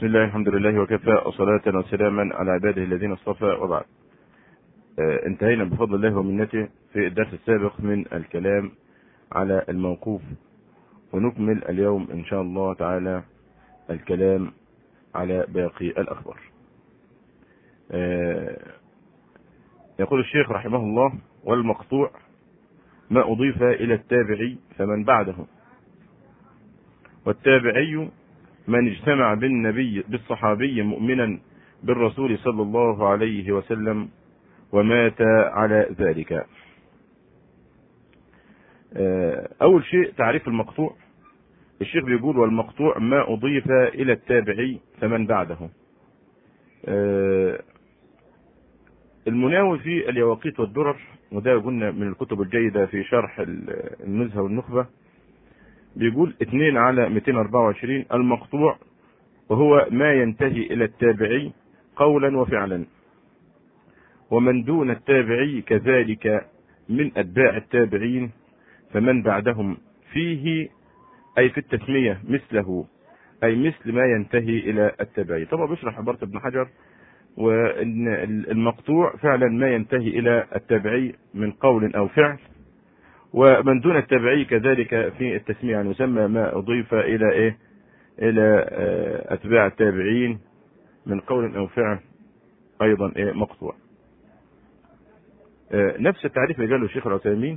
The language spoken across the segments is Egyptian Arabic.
بسم الله الحمد لله وكفى وصلاة وسلاما على عباده الذين اصطفى وبعد. آه انتهينا بفضل الله ومنته في الدرس السابق من الكلام على الموقوف ونكمل اليوم ان شاء الله تعالى الكلام على باقي الاخبار. آه يقول الشيخ رحمه الله والمقطوع ما اضيف الى التابعي فمن بعده والتابعي من اجتمع بالنبي بالصحابي مؤمنا بالرسول صلى الله عليه وسلم ومات على ذلك اول شيء تعريف المقطوع الشيخ بيقول والمقطوع ما اضيف الى التابعي فمن بعده المناوي في اليواقيت والدرر وده قلنا من الكتب الجيدة في شرح النزهة والنخبة بيقول 2 على 224 المقطوع وهو ما ينتهي الى التابعي قولا وفعلا ومن دون التابعي كذلك من اتباع التابعين فمن بعدهم فيه اي في التسمية مثله اي مثل ما ينتهي الى التابعي طبعا بيشرح عبارة ابن حجر وان المقطوع فعلا ما ينتهي الى التابعي من قول او فعل ومن دون التابعي كذلك في التسمية يعني يسمى ما أضيف إلى إيه؟ إلى أتباع التابعين من قول أو فعل أيضا إيه مقطوع. نفس التعريف اللي قاله الشيخ العثيمين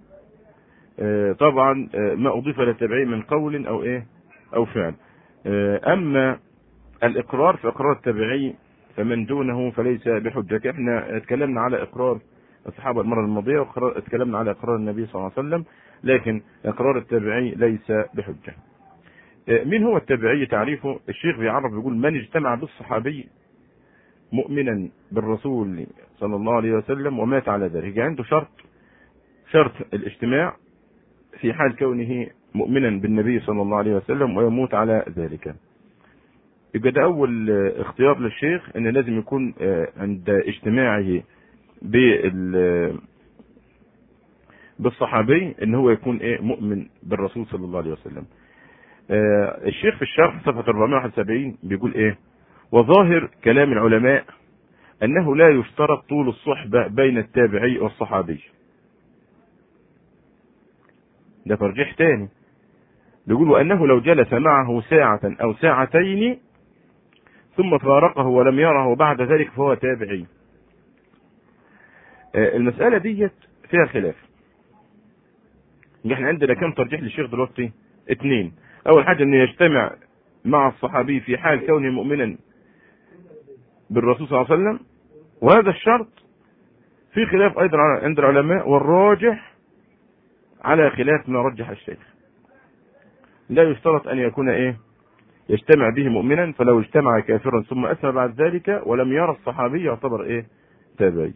طبعا ما أضيف إلى التابعين من قول أو إيه أو فعل. أما الإقرار في إقرار التابعي فمن دونه فليس بحجة. احنا اتكلمنا على إقرار الصحابة المرة الماضية واتكلمنا على إقرار النبي صلى الله عليه وسلم لكن إقرار التابعي ليس بحجة مين هو التابعي تعريفه الشيخ بيعرف بيقول من اجتمع بالصحابي مؤمنا بالرسول صلى الله عليه وسلم ومات على ذلك عنده شرط شرط الاجتماع في حال كونه مؤمنا بالنبي صلى الله عليه وسلم ويموت على ذلك يبقى ده أول اختيار للشيخ أن لازم يكون عند اجتماعه بال بالصحابي ان هو يكون ايه مؤمن بالرسول صلى الله عليه وسلم آه الشيخ في الشرح صفحة 471 بيقول ايه وظاهر كلام العلماء انه لا يشترط طول الصحبة بين التابعي والصحابي ده ترجيح تاني بيقول وانه لو جلس معه ساعة او ساعتين ثم فارقه ولم يره بعد ذلك فهو تابعي المسألة ديت فيها خلاف احنا عندنا كم ترجيح للشيخ دلوقتي اثنين اول حاجة انه يجتمع مع الصحابي في حال كونه مؤمنا بالرسول صلى الله عليه وسلم وهذا الشرط في خلاف ايضا عند العلماء والراجح على خلاف ما رجح الشيخ لا يشترط ان يكون ايه يجتمع به مؤمنا فلو اجتمع كافرا ثم اسلم بعد ذلك ولم يرى الصحابي يعتبر ايه تابعي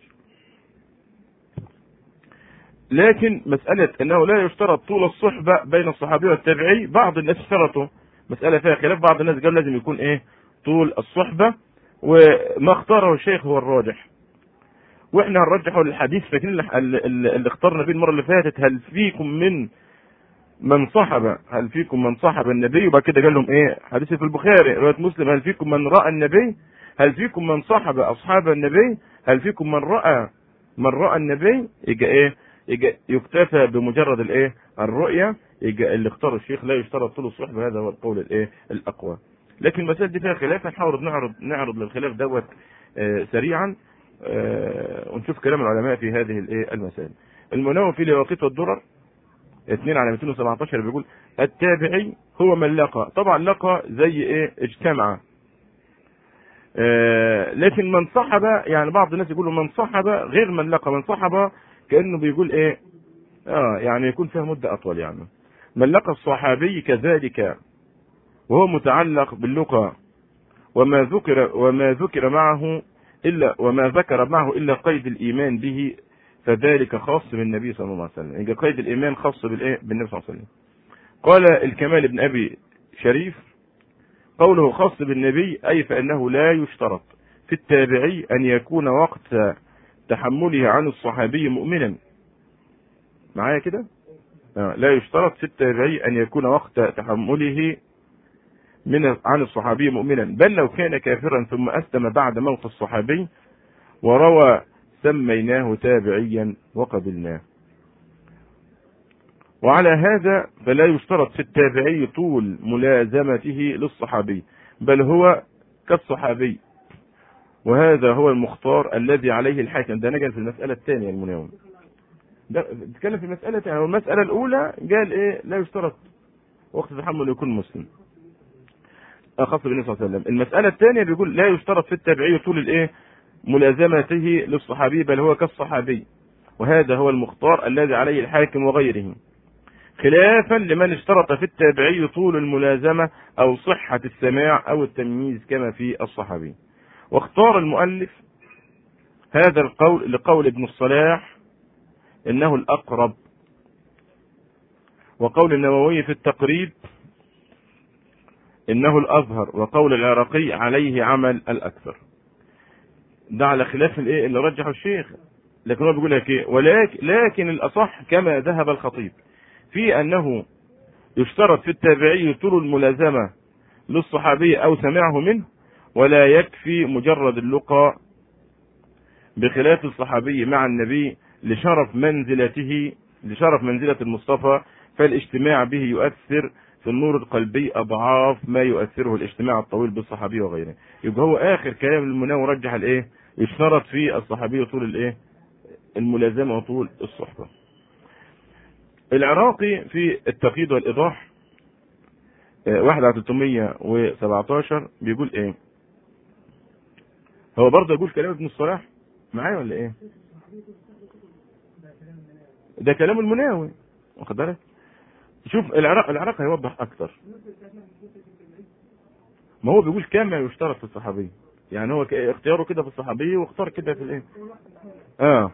لكن مسألة أنه لا يشترط طول الصحبة بين الصحابي والتابعي بعض الناس اشترطوا مسألة فيها خلاف بعض الناس قال لازم يكون إيه طول الصحبة وما اختاره الشيخ هو الراجح واحنا هنرجحه للحديث فاكرين اللي اخترنا فيه المرة اللي فاتت هل فيكم من من صحب هل فيكم من صحب النبي وبعد كده قال لهم ايه حديث في البخاري رواية مسلم هل فيكم من رأى النبي هل فيكم من صحب أصحاب النبي هل فيكم من رأى من رأى النبي يجي ايه يكتفى بمجرد الايه الرؤيه اللي اختار الشيخ لا يشترط طول الصحبه هذا هو القول الايه الاقوى لكن المسائل دي فيها خلاف هنحاول نعرض نعرض للخلاف دوت آه سريعا آه ونشوف كلام العلماء في هذه الايه المسائل المناوي في اليواقيت والدرر 2 على 217 بيقول التابعي هو من لقى طبعا لقى زي ايه اجتمع آه لكن من صحب يعني بعض الناس يقولوا من صحب غير من لقى من صحب كانه بيقول ايه اه يعني يكون فيها مده اطول يعني من لقى الصحابي كذلك وهو متعلق باللقى وما ذكر وما ذكر معه الا وما ذكر معه الا قيد الايمان به فذلك خاص بالنبي صلى الله عليه وسلم يبقى قيد الايمان خاص بالايه بالنبي صلى الله عليه وسلم قال الكمال بن ابي شريف قوله خاص بالنبي اي فانه لا يشترط في التابعي ان يكون وقت تحمله عن الصحابي مؤمنا معايا كده آه لا يشترط في التابعي ان يكون وقت تحمله من عن الصحابي مؤمنا بل لو كان كافرا ثم أسلم بعد موت الصحابي وروى سميناه تابعيا وقبلناه وعلى هذا فلا يشترط في التابعي طول ملازمته للصحابي بل هو كالصحابي وهذا هو المختار الذي عليه الحاكم ده نجل في المسألة الثانية المناوم ده بيتكلم في المسألة الثانية المسألة الأولى قال إيه لا يشترط وقت تحمل يكون مسلم خاص بالنبي صلى الله عليه وسلم المسألة الثانية بيقول لا يشترط في التابعي طول الإيه ملازمته للصحابي بل هو كالصحابي وهذا هو المختار الذي عليه الحاكم وغيره خلافا لمن اشترط في التابعي طول الملازمة أو صحة السماع أو التمييز كما في الصحابي واختار المؤلف هذا القول لقول ابن الصلاح إنه الأقرب وقول النووي في التقريب إنه الأظهر وقول العراقي عليه عمل الأكثر ده على خلاف الايه اللي رجحه الشيخ لكن هو بيقول لك ايه ولكن لكن الاصح كما ذهب الخطيب في انه يشترط في التابعي طول الملازمه للصحابي او سماعه منه ولا يكفي مجرد اللقاء بخلاف الصحابي مع النبي لشرف منزلته لشرف منزلة المصطفى فالاجتماع به يؤثر في النور القلبي أضعاف ما يؤثره الاجتماع الطويل بالصحابي وغيره يبقى هو آخر كلام المناوي رجح الإيه يشترط في الصحابي طول الإيه الملازمة وطول الصحبة العراقي في التقييد والإيضاح واحد على 317 بيقول ايه هو برضه يقول كلام ابن الصلاح معايا ولا ايه ده كلام المناوي واخد بالك شوف العراق العراق هيوضح اكتر ما هو بيقول كما يشترط في الصحابي يعني هو اختياره كده في الصحابي واختار كده في الايه اه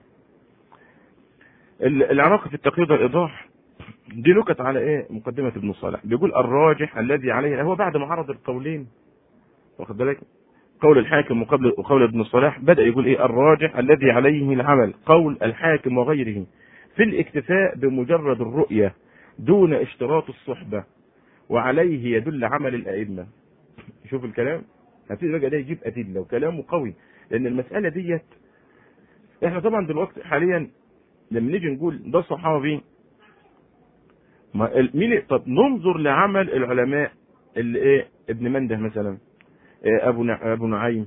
العراق في التقييد والايضاح دي نكت على ايه مقدمة ابن الصالح بيقول الراجح الذي عليه هو بعد ما عرض القولين واخد بالك قول الحاكم وقبل وقول ابن الصلاح بدأ يقول ايه الراجح الذي عليه العمل قول الحاكم وغيره في الاكتفاء بمجرد الرؤية دون اشتراط الصحبة وعليه يدل عمل الأئمة شوف الكلام هتبتدي بقى ده يجيب أدلة وكلامه قوي لأن المسألة ديت احنا طبعا دلوقتي حاليا لما نيجي نقول ده صحابي ما مين طب ننظر لعمل العلماء اللي ايه ابن منده مثلا إيه ابو ابو نعيم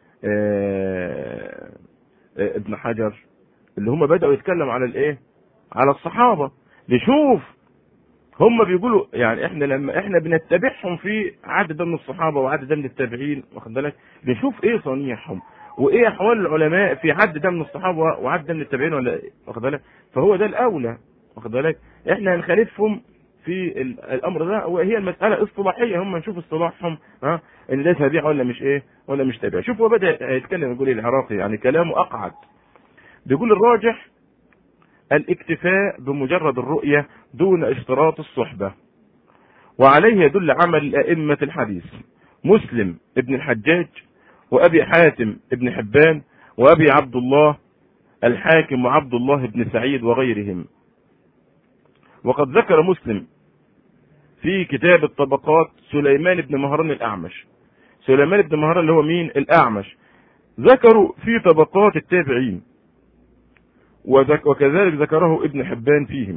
إيه ابن حجر اللي هم بداوا يتكلموا على الايه على الصحابه نشوف هم بيقولوا يعني احنا لما احنا بنتبعهم في عدد من الصحابه وعدد من التابعين واخد بالك نشوف ايه صنيعهم وايه احوال العلماء في عدد من الصحابه وعدد من التابعين ولا واخد بالك فهو ده الاولى واخد بالك احنا هنخالفهم في الامر ده وهي المساله اصطلاحيه هم نشوف اصطلاحهم ها ان ده تابع ولا مش ايه ولا مش تابع شوف هو بدا يتكلم يقول العراقي يعني كلامه اقعد بيقول الراجح الاكتفاء بمجرد الرؤيه دون اشتراط الصحبه وعليه يدل عمل ائمه الحديث مسلم ابن الحجاج وابي حاتم ابن حبان وابي عبد الله الحاكم وعبد الله بن سعيد وغيرهم وقد ذكر مسلم في كتاب الطبقات سليمان بن مهران الأعمش سليمان بن مهران اللي هو مين الأعمش ذكروا في طبقات التابعين وذك وكذلك ذكره ابن حبان فيهم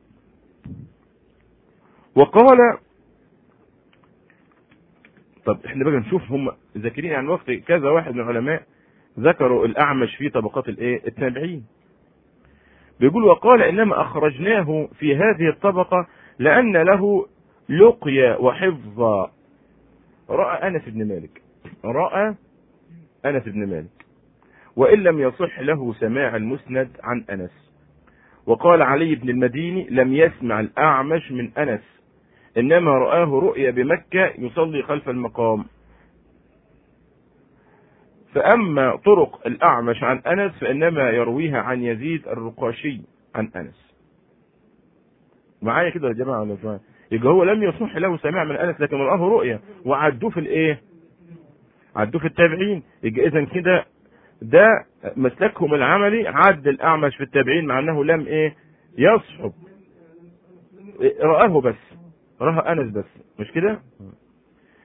وقال طب احنا بقى نشوف هم ذاكرين عن وقت كذا واحد من العلماء ذكروا الأعمش في طبقات الايه التابعين بيقول وقال انما اخرجناه في هذه الطبقة لان له لقيا وحفظا رأى انس بن مالك رأى انس بن مالك وان لم يصح له سماع المسند عن انس وقال علي بن المديني لم يسمع الاعمش من انس انما رآه رؤيا بمكة يصلي خلف المقام فأما طرق الأعمش عن أنس فإنما يرويها عن يزيد الرقاشي عن أنس معايا كده يا جماعة ولا مش يبقى هو لم يصح له سماع من أنس لكن رآه رؤيا وعدوه في الإيه؟ عدوه في التابعين يبقى إذا كده ده مسلكهم العملي عد الأعمش في التابعين مع أنه لم إيه؟ يصحب رآه بس راه أنس بس مش كده؟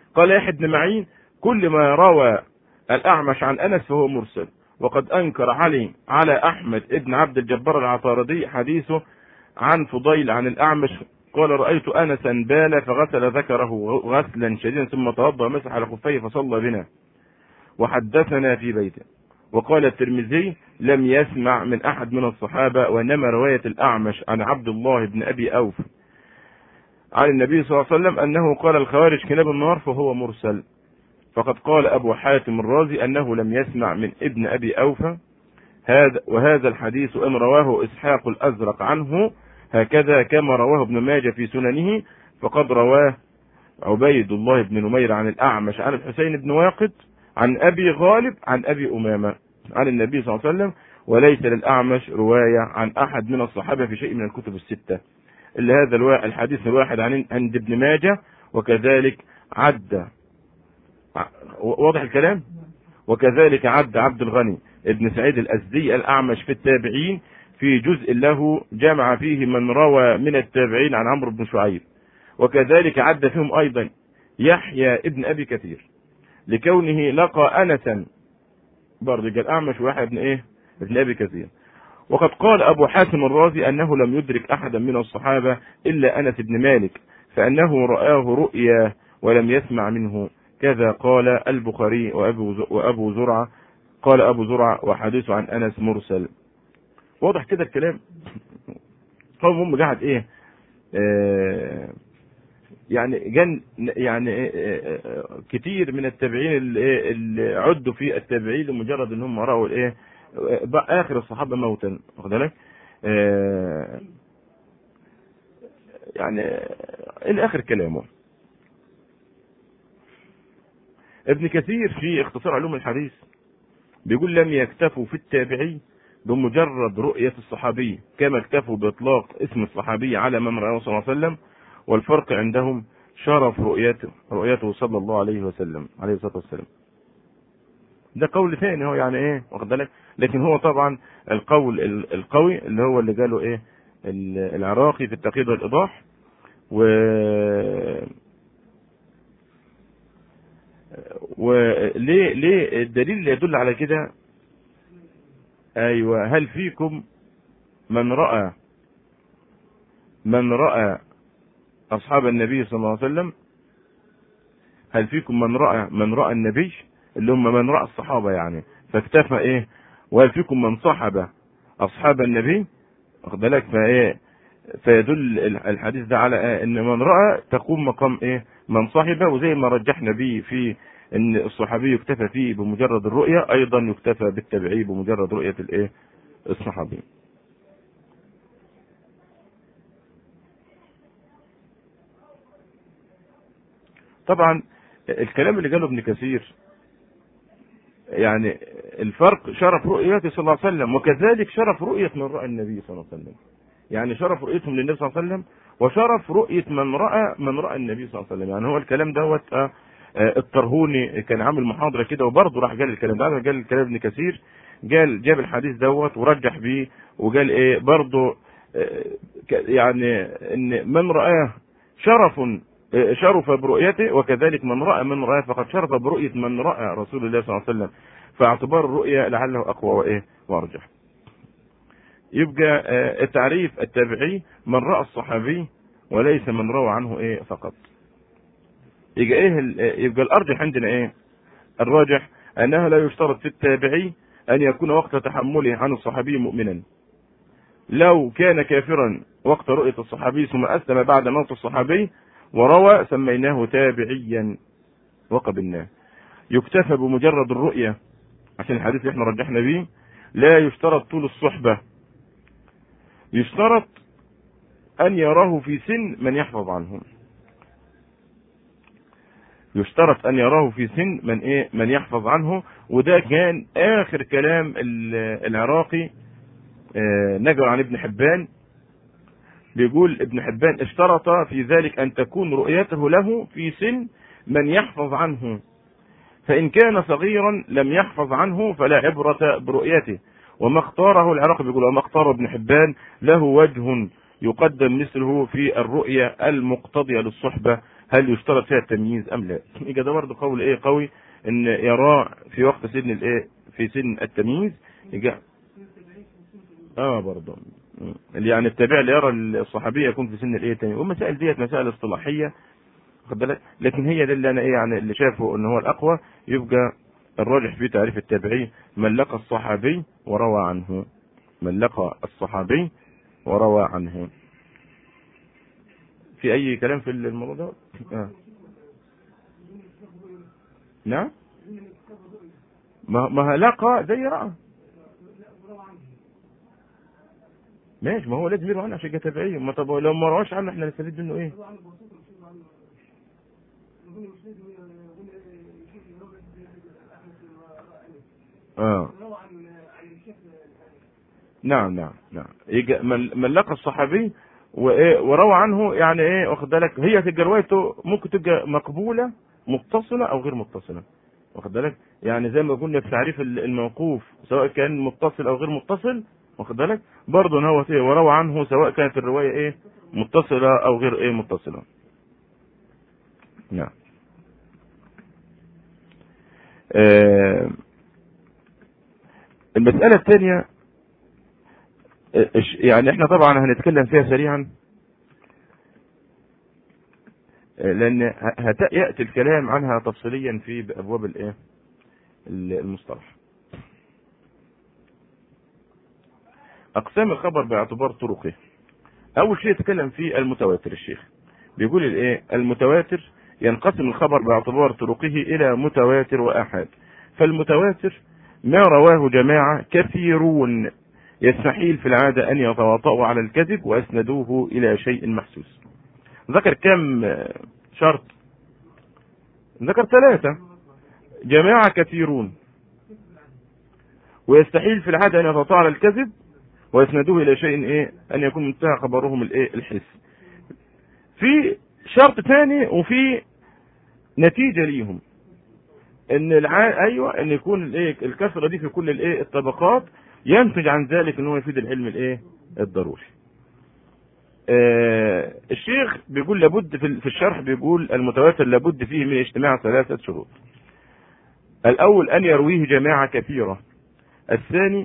قال يحيى بن معين كل ما روى الأعمش عن أنس فهو مرسل وقد أنكر علي على أحمد ابن عبد الجبار العطاردي حديثه عن فضيل عن الأعمش قال رأيت أنسا بال فغسل ذكره غسلا شديدا ثم توضأ ومسح على خفيه فصلى بنا وحدثنا في بيته وقال الترمذي لم يسمع من أحد من الصحابة وإنما رواية الأعمش عن عبد الله بن أبي أوف عن النبي صلى الله عليه وسلم أنه قال الخوارج كلاب النار فهو مرسل فقد قال أبو حاتم الرازي أنه لم يسمع من ابن أبي أوفى هذا وهذا الحديث إن رواه إسحاق الأزرق عنه هكذا كما رواه ابن ماجه في سننه فقد رواه عبيد الله بن نمير عن الأعمش عن الحسين بن واقد عن أبي غالب عن أبي أمامة عن النبي صلى الله عليه وسلم وليس للأعمش رواية عن أحد من الصحابة في شيء من الكتب الستة إلا هذا الحديث الواحد عن عند ابن ماجه وكذلك عد واضح الكلام وكذلك عد عبد الغني ابن سعيد الأزدي الأعمش في التابعين في جزء له جمع فيه من روى من التابعين عن عمرو بن شعيب وكذلك عد فيهم أيضا يحيى ابن أبي كثير لكونه لقى أنسا برضه قال أعمش واحد ابن إيه ابن أبي كثير وقد قال أبو حاتم الرازي أنه لم يدرك أحدا من الصحابة إلا أنس بن مالك فأنه رآه رؤيا ولم يسمع منه كذا قال البخاري وأبو, وأبو زرعة قال أبو زرعة وحديث عن أنس مرسل واضح كده الكلام هو المهم قاعد ايه آه يعني جن يعني آه آه كتير من التابعين اللي, اللي عدوا في التابعين لمجرد ان هم راوا الايه اخر الصحابه موتا واخد بالك يعني الى اخر كلامه ابن كثير في اختصار علوم الحديث بيقول لم يكتفوا في التابعي بمجرد رؤية الصحابي كما اكتفوا بإطلاق اسم الصحابي على من رأيه صلى الله عليه وسلم والفرق عندهم شرف رؤيته رؤيته صلى الله عليه وسلم عليه الصلاة والسلام ده قول ثاني هو يعني ايه واخد بالك لكن هو طبعا القول القوي اللي هو اللي قاله ايه العراقي في التقييد والايضاح و وليه ليه الدليل اللي يدل على كده ايوه هل فيكم من راى من راى اصحاب النبي صلى الله عليه وسلم هل فيكم من راى من راى النبي اللي هم من راى الصحابه يعني فاكتفى ايه وهل فيكم من صحب اصحاب النبي واخد بالك فايه فيدل الحديث ده على إيه؟ ان من راى تقوم مقام ايه من صاحبه وزي ما رجحنا به في ان الصحابي يكتفى فيه بمجرد الرؤية ايضا يكتفى بالتبعي بمجرد رؤية الايه الصحابي طبعا الكلام اللي قاله ابن كثير يعني الفرق شرف رؤيته صلى الله عليه وسلم وكذلك شرف رؤية من رأى النبي صلى الله عليه وسلم يعني شرف رؤيتهم للنبي صلى الله عليه وسلم وشرف رؤية من رأى من رأى النبي صلى الله عليه وسلم يعني هو الكلام دوت آه الطرهوني كان عامل محاضره كده وبرضه راح قال الكلام ده قال الكلام ابن كثير قال جاب الحديث دوت ورجح بيه وقال ايه برضه يعني ان من رآه شرف شرف برؤيته وكذلك من رأى من رآه فقد شرف برؤية من رأى رسول الله صلى الله عليه وسلم فاعتبار الرؤية لعله أقوى وإيه وأرجح يبقى التعريف التابعي من رأى الصحابي وليس من روى عنه إيه فقط يبقى ايه يبقى الارجح عندنا ايه الراجح انها لا يشترط في التابعي ان يكون وقت تحمله عن الصحابي مؤمنا لو كان كافرا وقت رؤية الصحابي ثم اسلم بعد موت الصحابي وروى سميناه تابعيا وقبلناه يكتفى بمجرد الرؤية عشان الحديث اللي احنا رجحنا به لا يشترط طول الصحبة يشترط ان يراه في سن من يحفظ عنهم يشترط ان يراه في سن من ايه من يحفظ عنه وده كان اخر كلام العراقي نقل عن ابن حبان بيقول ابن حبان اشترط في ذلك ان تكون رؤيته له في سن من يحفظ عنه فان كان صغيرا لم يحفظ عنه فلا عبرة برؤيته وما اختاره العراقي بيقول وما اختاره ابن حبان له وجه يقدم مثله في الرؤية المقتضية للصحبة هل يشترط فيها التمييز ام لا يبقى ده برضه قول ايه قوي ان يراه في وقت سن الايه في سن التمييز يبقى اه برضه اللي يعني التابع اللي يرى الصحابيه يكون في سن الايه التمييز والمسائل ديت مسائل اصطلاحيه واخد بالك لكن هي ده اللي انا ايه يعني اللي شايفه ان هو الاقوى يبقى الراجح في تعريف التابعي من لقى الصحابي وروى عنه من لقى الصحابي وروى عنه في اي كلام في الموضوع ده آه. نعم ما ما لقى زي راى ماشي ما هو لازم يروى عنه عشان تابعيه ما طب لو ما رواش عنه احنا نستفيد منه ايه اه نعم نعم نعم من لقى الصحابي وايه وروى عنه يعني ايه واخد بالك هي تبقى روايته ممكن تبقى مقبوله متصله او غير متصله واخد بالك يعني زي ما قلنا في تعريف الموقوف سواء كان متصل او غير متصل واخد بالك برضه ان هو ايه وروى عنه سواء كانت الروايه ايه متصله او غير ايه متصله نعم آه المسألة الثانية يعني احنا طبعا هنتكلم فيها سريعا لان ياتي الكلام عنها تفصيليا في ابواب الايه المصطلح اقسام الخبر باعتبار طرقه اول شيء يتكلم فيه المتواتر الشيخ بيقول الايه المتواتر ينقسم الخبر باعتبار طرقه الى متواتر واحاد فالمتواتر ما رواه جماعه كثيرون يستحيل في العادة أن يتواطؤوا على الكذب وأسندوه إلى شيء محسوس ذكر كم شرط ذكر ثلاثة جماعة كثيرون ويستحيل في العادة أن يتواطؤوا على الكذب ويسندوه إلى شيء إيه أن يكون منتهى خبرهم الإيه الحس في شرط ثاني وفي نتيجة ليهم ان الع... ايوه ان يكون الايه الكثره دي في كل الايه الطبقات ينتج عن ذلك ان هو يفيد العلم الايه الضروري آه الشيخ بيقول لابد في الشرح بيقول المتواتر لابد فيه من اجتماع ثلاثة شروط الأول أن يرويه جماعة كثيرة الثاني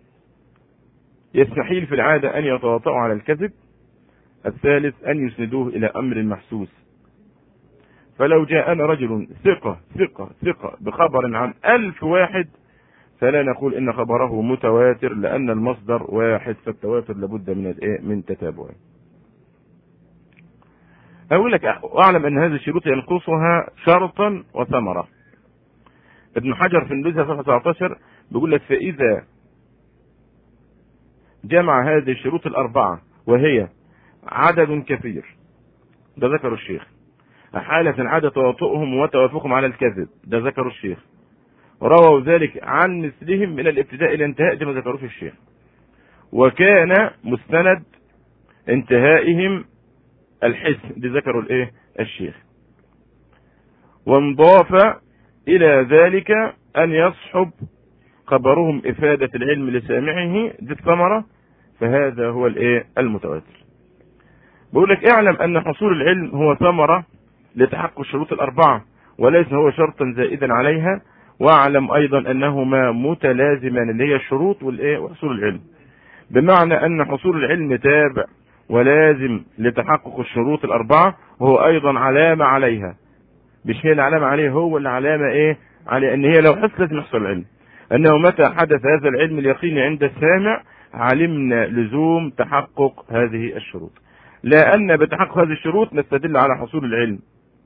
يستحيل في العادة أن يتواطؤوا على الكذب الثالث أن يسندوه إلى أمر محسوس فلو جاءنا رجل ثقة ثقة ثقة بخبر عن ألف واحد فلا نقول ان خبره متواتر لان المصدر واحد فالتواتر لابد من الايه من تتابعه اقول لك اعلم ان هذه الشروط ينقصها شرطا وثمره ابن حجر في النزهه صفحه 19 بيقول لك فاذا جمع هذه الشروط الاربعه وهي عدد كثير ده ذكر الشيخ حالة عادة تواطؤهم وتوافقهم على الكذب ده ذكر الشيخ رووا ذلك عن مثلهم من الابتداء الى الانتهاء دي ما ذكروش الشيخ وكان مستند انتهائهم الحس دي ذكروا الايه الشيخ وانضاف الى ذلك ان يصحب خبرهم افادة العلم لسامعه دي الثمرة فهذا هو الايه المتواتر بقول لك اعلم ان حصول العلم هو ثمرة لتحقق الشروط الاربعة وليس هو شرطا زائدا عليها واعلم ايضا انهما متلازمان اللي هي الشروط والايه وحصول العلم بمعنى ان حصول العلم تابع ولازم لتحقق الشروط الاربعه وهو ايضا علامه عليها مش هي العلامه عليه هو العلامه ايه على ان هي لو حصلت لازم يحصل العلم انه متى حدث هذا العلم اليقيني عند السامع علمنا لزوم تحقق هذه الشروط لان بتحقق هذه الشروط نستدل على حصول العلم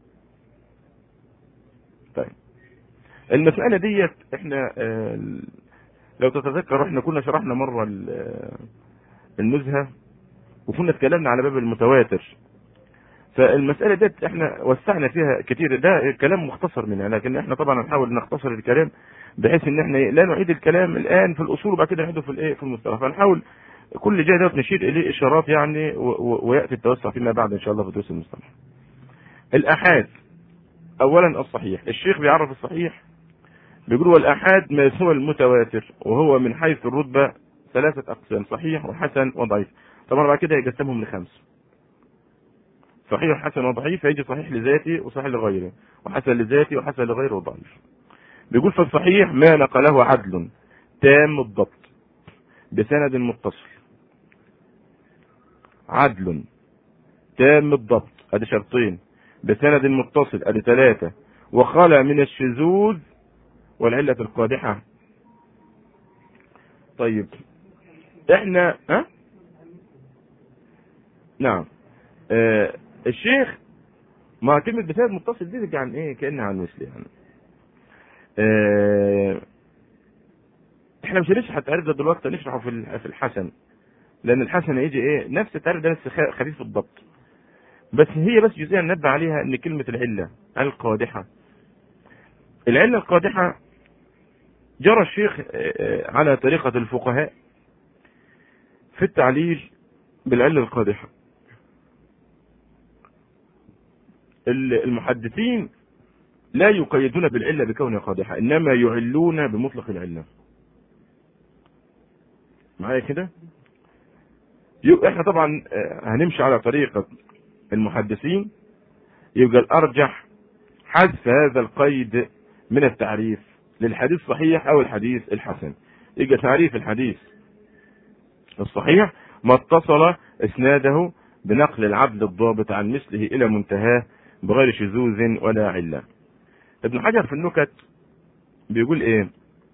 طيب المسألة ديت احنا اه لو تتذكر احنا كنا شرحنا مرة النزهة وكنا اتكلمنا على باب المتواتر فالمسألة ديت احنا وسعنا فيها كتير ده كلام مختصر منها لكن احنا طبعا هنحاول نختصر الكلام بحيث ان احنا لا نعيد الكلام الان في الاصول وبعد كده نعيده في الايه في المصطلح فنحاول كل جاي دوت نشير اليه اشارات يعني وياتي التوسع فيما بعد ان شاء الله في دروس المصطلح. الاحاد اولا الصحيح الشيخ بيعرف الصحيح بيقول والآحاد ما هو المتواتر وهو من حيث الرتبة ثلاثة أقسام صحيح وحسن وضعيف طبعا بعد كده يقسمهم لخمس صحيح حسن وضعيف فيجي صحيح لذاته وصحيح لغيره وحسن لذاته وحسن لغيره وضعيف بيقول في الصحيح ما نقله عدل تام الضبط بسند متصل عدل تام الضبط ادي شرطين بسند متصل ادي ثلاثة وخلى من الشذوذ والعلة القادحة طيب احنا ها نعم آه الشيخ ما كلمة بسند متصل دي ترجع عن ايه كأنها عن مثل يعني آه احنا مش هنشرح التعريف ده دلوقتي نشرحه في في الحسن لان الحسن هيجي ايه نفس التعريف ده بس خفيف الضبط بس هي بس جزئيه ننبه عليها ان كلمه العله القادحه العله القادحه جرى الشيخ على طريقه الفقهاء في التعليل بالعله القادحه المحدثين لا يقيدون بالعله بكونها قادحه انما يعلون بمطلق العله معايا كده احنا طبعا هنمشي على طريقة المحدثين يبقى الارجح حذف هذا القيد من التعريف للحديث الصحيح او الحديث الحسن يبقى تعريف الحديث الصحيح ما اتصل اسناده بنقل العبد الضابط عن مثله الى منتهاه بغير شذوذ ولا عله ابن حجر في النكت بيقول ايه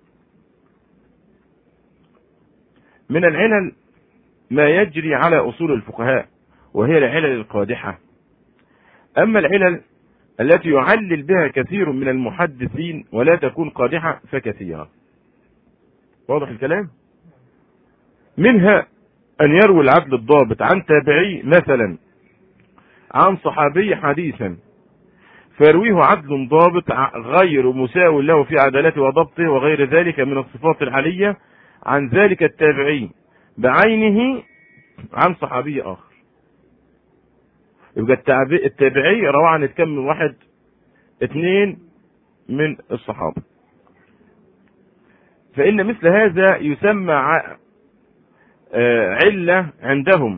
من العلل ما يجري على اصول الفقهاء وهي العلل القادحه اما العلل التي يعلل بها كثير من المحدثين ولا تكون قادحه فكثيره واضح الكلام منها ان يروي العدل الضابط عن تابعي مثلا عن صحابي حديثا فيرويه عدل ضابط غير مساو له في عدالته وضبطه وغير ذلك من الصفات العاليه عن ذلك التابعي بعينه عن صحابي اخر يبقى التابعي روى عن كم من واحد اثنين من الصحابه فان مثل هذا يسمى عله عندهم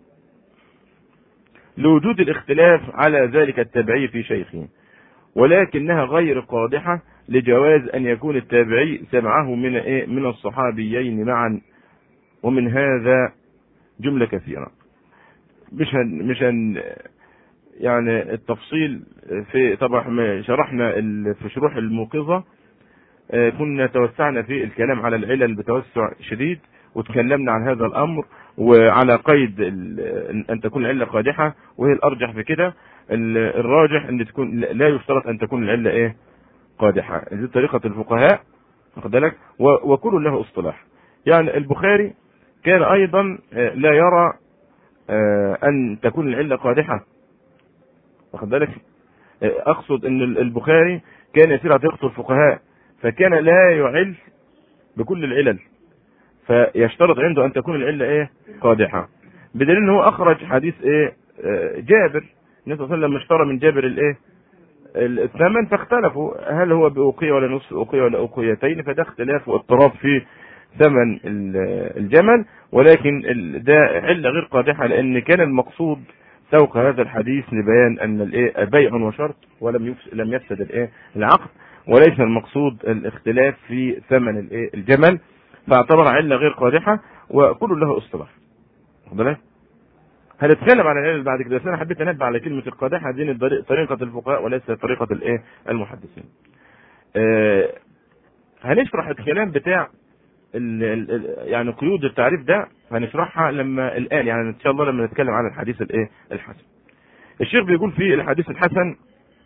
لوجود الاختلاف على ذلك التابعي في شيخه ولكنها غير قادحه لجواز ان يكون التابعي سمعه من ايه من الصحابيين معا ومن هذا جملة كثيرة مش هن مش هن يعني التفصيل في طبعا شرحنا في شروح الموقظة كنا توسعنا في الكلام على العلل بتوسع شديد وتكلمنا عن هذا الامر وعلى قيد ان تكون العله قادحه وهي الارجح في كده الراجح ان تكون لا يشترط ان تكون العله ايه قادحه دي طريقه الفقهاء واخد بالك وكل له اصطلاح يعني البخاري كان ايضا لا يرى ان تكون العله قادحه واخد بالك اقصد ان البخاري كان يسير على طريقه الفقهاء فكان لا يعل بكل العلل فيشترط عنده ان تكون العله ايه قادحه بدليل ان هو اخرج حديث ايه جابر النبي صلى الله عليه وسلم اشترى من جابر الايه الثمن فاختلفوا هل هو بأوقية ولا نصف أوقية ولا أوقيتين فده اختلاف واضطراب في ثمن الجمل ولكن ده علة غير قادحة لأن كان المقصود سوق هذا الحديث لبيان أن الايه بيع وشرط ولم لم يفسد الايه العقد وليس المقصود الاختلاف في ثمن الايه الجمل فاعتبر علة غير قادحة وكل له اصطلاح واخد بالك؟ هنتكلم عن العلل بعد كده بس انا حبيت انبه على كلمه القادحه دي طريقه الفقهاء وليس طريقه الايه المحدثين. آه هنشرح الكلام بتاع ال ال يعني قيود التعريف ده هنشرحها لما الان يعني ان شاء الله لما نتكلم عن الحديث الايه الحسن. الشيخ بيقول في الحديث الحسن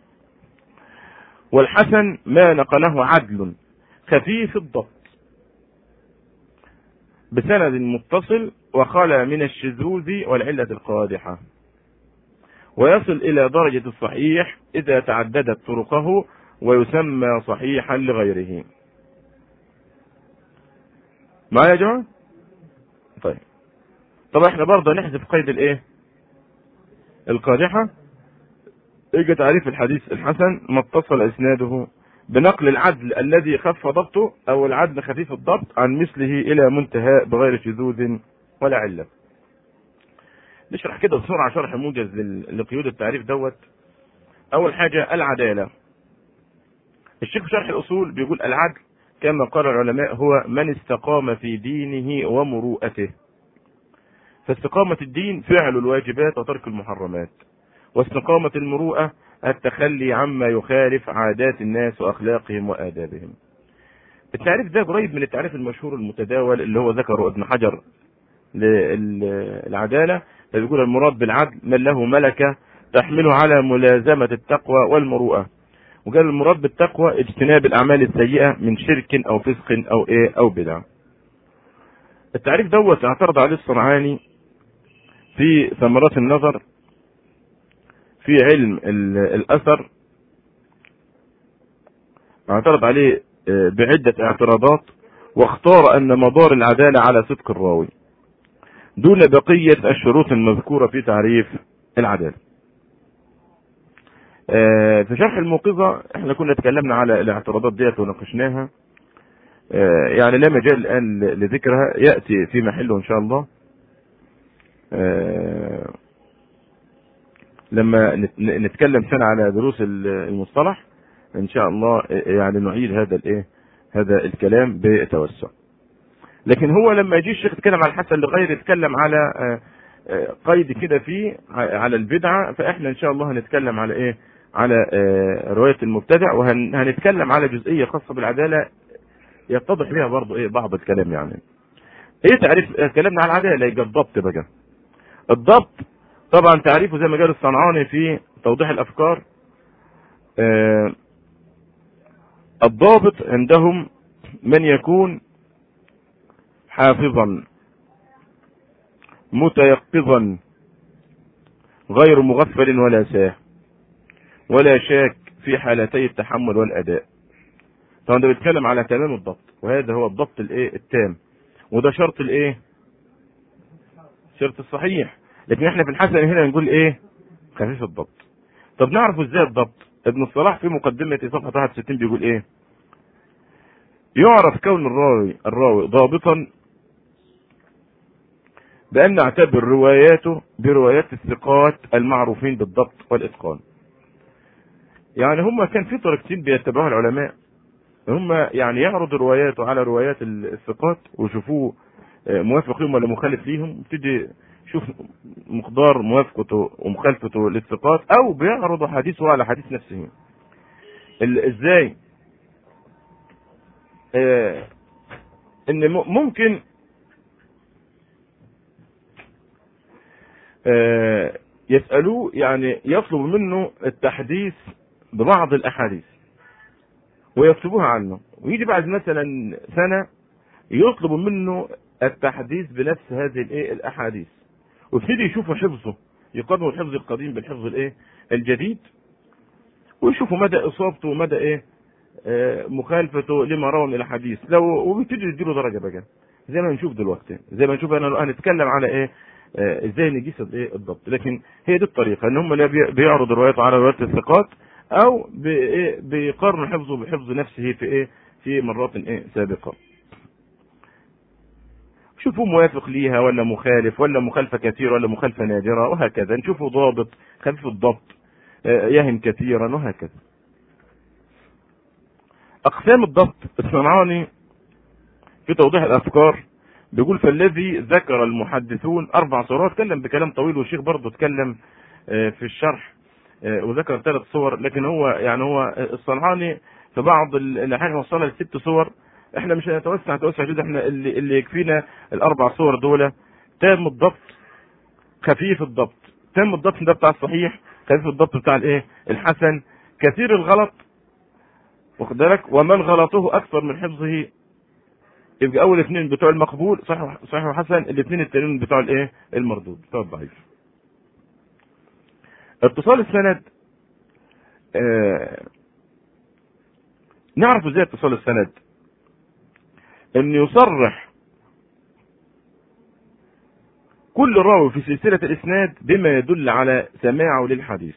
والحسن ما نقله عدل خفيف الضبط بسند متصل وخلى من الشذوذ والعلة القادحة ويصل إلى درجة الصحيح إذا تعددت طرقه ويسمى صحيحا لغيره معايا يا جماعة؟ طيب طبعا احنا برضه نحذف قيد الايه؟ القادحة يجي تعريف الحديث الحسن ما اتصل اسناده بنقل العدل الذي خف ضبطه او العدل خفيف الضبط عن مثله الى منتهى بغير شذوذ ولا علة نشرح كده بسرعه شرح موجز لل- لقيود التعريف دوت اول حاجه العداله الشيخ في شرح الاصول بيقول العدل كما قال العلماء هو من استقام في دينه ومروءته فاستقامة الدين فعل الواجبات وترك المحرمات واستقامة المروءة التخلي عما يخالف عادات الناس وأخلاقهم وآدابهم التعريف ده قريب من التعريف المشهور المتداول اللي هو ذكره ابن حجر للعدالة فبيقول المراد بالعدل من له ملكة تحمله على ملازمة التقوى والمروءة وقال المراد بالتقوى اجتناب الأعمال السيئة من شرك أو فسق أو إيه أو بدعة التعريف دوت اعترض عليه الصنعاني في ثمرات النظر في علم ال- الأثر اعترض عليه آه، بعدة اعتراضات واختار أن مدار العدالة على صدق الراوي دون بقية الشروط المذكورة في تعريف العدالة آه، في شرح الموقظة احنا كنا اتكلمنا على الاعتراضات ديت وناقشناها آه، يعني لا مجال الآن ل- لذكرها يأتي في محله إن شاء الله آه، لما نت- نتكلم سنة على دروس ال- المصطلح ان شاء الله يعني نعيد هذا الايه هذا الكلام بتوسع لكن هو لما يجي الشيخ يتكلم على الحسن لغير يتكلم على آه، آه، قيد كده فيه ع- على البدعة فاحنا ان شاء الله هنتكلم على ايه على آه، رواية المبتدع وهنتكلم على جزئية خاصة بالعدالة يتضح بها برضو ايه بعض الكلام يعني ايه تعريف آه، كلامنا على العدالة يبقى الضبط بقى الضبط طبعا تعريفه زي ما قال الصنعاني في توضيح الافكار آه، الضابط عندهم من يكون حافظا متيقظا غير مغفل ولا ساه ولا شاك في حالتي التحمل والاداء طبعا ده بيتكلم على تمام الضبط وهذا هو الضبط الايه التام وده شرط الايه شرط الصحيح لكن احنا في الحسن هنا نقول ايه خفيف الضبط طب نعرف ازاي الضبط ابن الصلاح في مقدمة صفحة 61 بيقول ايه يعرف كون الراوي الراوي ضابطا بأن نعتبر رواياته بروايات الثقات المعروفين بالضبط والإتقان يعني هم كان في طريقتين بيتبعوها العلماء هم يعني يعرض رواياته على روايات الثقات ويشوفوه آه، موافق لهم ولا مخالف ليهم يبتدي شوف مقدار موافقته ومخالفته للثقات او بيعرض حديثه على حديث نفسه ال- ازاي آه ان م- ممكن آه يسألوه يعني يطلب منه التحديث ببعض الاحاديث ويكتبوها عنه ويجي بعد مثلا سنة يطلب منه التحديث بنفس هذه الايه الاحاديث ويبتدي يشوفوا حفظه يقارنوا الحفظ القديم بالحفظ الايه الجديد ويشوفوا مدى اصابته ومدى ايه آه مخالفته لما روى من الاحاديث لو وبيبتدي يديله درجه بقى زي ما نشوف دلوقتي زي ما نشوف انا هنتكلم على ايه آه ازاي نقيس الايه الضبط لكن هي دي الطريقه ان هم لا بي- بيعرضوا روايته على روايات الثقات او بإيه بيقارنوا حفظه بحفظ نفسه في ايه في مرات ايه سابقه شوفوا موافق ليها ولا مخالف ولا مخالفة كثيرة ولا مخالفة نادرة وهكذا نشوفه ضابط خفيف الضبط آه، يهم كثيرا وهكذا أقسام الضبط الصنعاني في توضيح الأفكار بيقول فالذي ذكر المحدثون أربع صورات تكلم بكلام طويل والشيخ برضه اتكلم آه، في الشرح آه، وذكر ثلاث صور لكن هو يعني هو الصنعاني في بعض ال- الأحيان وصلها لست صور احنا مش هنتوسع توسع جدا احنا اللي, اللي يكفينا الاربع صور دول تام الضبط خفيف الضبط تام الضبط ده بتاع الصحيح خفيف الضبط بتاع الايه الحسن كثير الغلط واخد بالك ومن غلطه اكثر من حفظه يبقى اول اثنين بتوع المقبول صحيح صحيح وحسن الاثنين التانيين بتوع الايه المردود بتوع الضعيف اتصال السند آه نعرف ازاي اتصال السند ان يصرح كل راوي في سلسلة الاسناد بما يدل على سماعه للحديث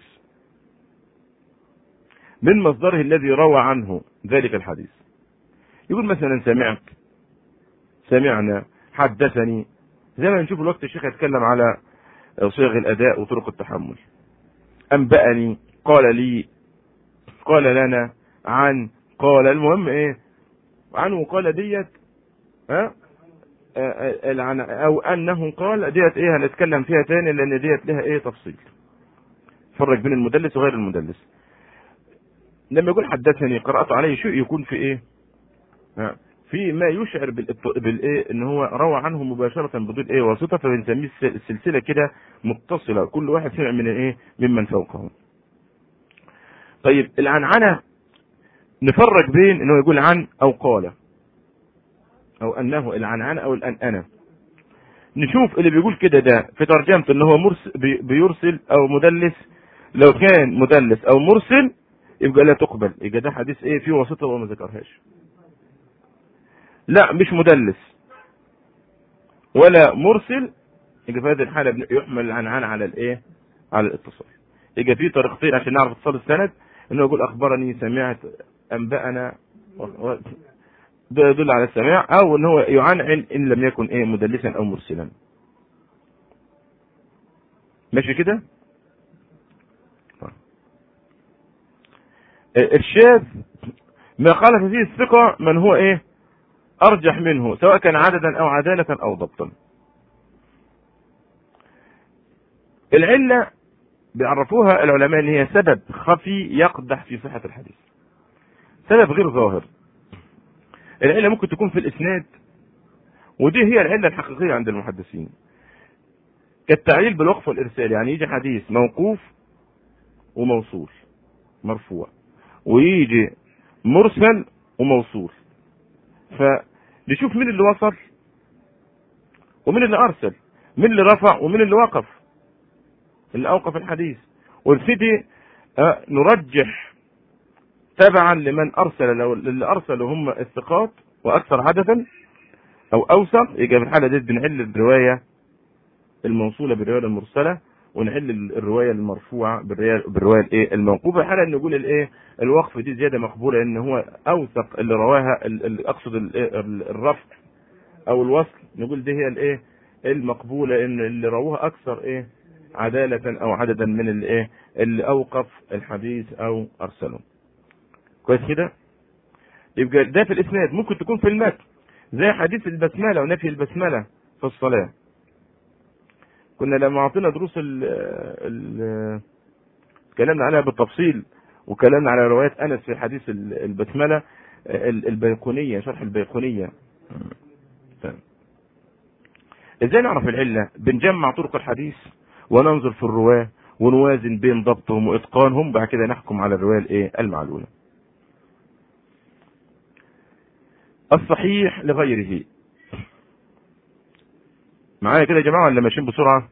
من مصدره الذي روى عنه ذلك الحديث يقول مثلا سمعت سمعنا حدثني زي ما نشوف الوقت الشيخ يتكلم على صيغ الاداء وطرق التحمل انبأني قال لي قال لنا عن قال المهم ايه عن وقال ديت ها او انه قال ديت ايه هنتكلم فيها تاني لان ديت لها ايه تفصيل فرق بين المدلس وغير المدلس لما يقول حدثني قرأت عليه شيء يكون في ايه ها في ما يشعر بالايه ان هو روى عنه مباشره بدون ايه واسطه فبنسميه السلسله كده متصله كل واحد سمع من ايه ممن فوقه طيب العنعنه نفرق بين انه يقول عن او قال او انه العنعنه او الانأنه نشوف اللي بيقول كده ده في ترجمته ان هو مرسل بيرسل او مدلس لو كان مدلس او مرسل يبقى لا تقبل يبقى ده حديث ايه فيه واسطه وما ذكرهاش لا مش مدلس ولا مرسل يبقى في هذه الحاله يحمل العنعان على الايه على الاتصال يبقى في طريقتين عشان نعرف اتصال السند انه يقول اخبرني سمعت انبانا ده يدل على السماع او ان هو يعنعن ان لم يكن ايه مدلسا او مرسلا ماشي كده الشاذ ما خالف فيه الثقة من هو ايه ارجح منه سواء كان عددا او عدالة او ضبطا العلة بيعرفوها العلماء ان هي سبب خفي يقدح في صحة الحديث سبب غير ظاهر العلة ممكن تكون في الاسناد ودي هي العلة الحقيقية عند المحدثين كالتعليل بالوقف والارسال يعني يجي حديث موقوف وموصول مرفوع ويجي مرسل وموصول فنشوف مين اللي وصل ومين اللي ارسل مين اللي رفع ومين اللي وقف اللي اوقف الحديث ونبتدي نرجح تبعا لمن ارسل لو اللي ارسلوا هم الثقات واكثر عددا او اوثق يبقى في الحاله دي بنحل الروايه الموصوله بالروايه المرسله ونحل الروايه المرفوعه بالروايه بالروايه الايه الموقوفه الحاله ان نقول الايه الوقف دي زياده مقبوله ان هو اوثق اللي رواها اللي اقصد الرفع او الوصل نقول دي هي الايه المقبوله ان اللي رواها اكثر ايه عداله او عددا من الايه اللي اوقف الحديث او ارسله كويس كده يبقى ده في الاسناد ممكن تكون في المتن زي حديث البسمله ونفي البسمله في الصلاه كنا لما اعطينا دروس ال ال اتكلمنا عليها بالتفصيل وكلمنا على روايات انس في حديث البسمله البيقونيه شرح البيقونيه ازاي نعرف العله بنجمع طرق الحديث وننظر في الرواه ونوازن بين ضبطهم واتقانهم بعد كده نحكم على الروايه الايه المعلوله الصحيح لغيره معايا كده يا جماعه ولا ماشيين بسرعه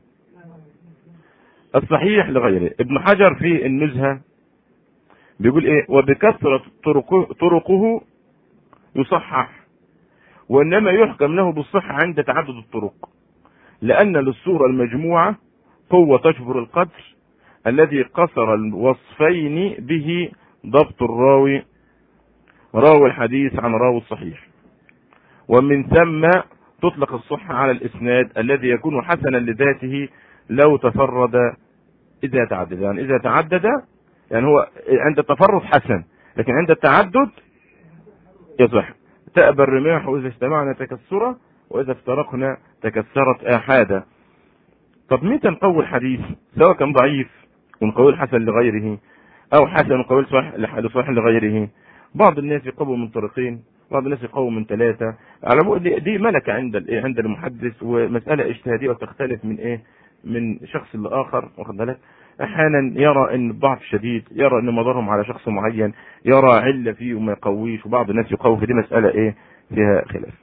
الصحيح لغيره ابن حجر في النزهه بيقول ايه وبكثره طرقه, طرقه يصحح وانما يحكم له بالصحه عند تعدد الطرق لان للصوره المجموعه قوه تجبر القدر الذي قصر الوصفين به ضبط الراوي راوي الحديث عن راوي الصحيح ومن ثم تطلق الصحة على الإسناد الذي يكون حسنا لذاته لو تفرد إذا تعدد يعني إذا تعدد يعني هو عند التفرد حسن لكن عند التعدد يصح تأبى الرماح وإذا اجتمعنا تكسرا وإذا افترقنا تكسرت آحادا طب متى نقوي الحديث سواء كان ضعيف ونقوي الحسن لغيره أو حسن ونقوي صحيح لغيره بعض الناس يقوي من طريقين بعض الناس يقوي من ثلاثة على دي, دي ملكة عند عند المحدث ومسألة اجتهادية وتختلف من ايه من شخص لآخر واخد بالك احيانا يرى ان الضعف شديد يرى ان مضرهم على شخص معين يرى علة فيه وما يقويش وبعض الناس يقوي في دي مسألة ايه فيها خلاف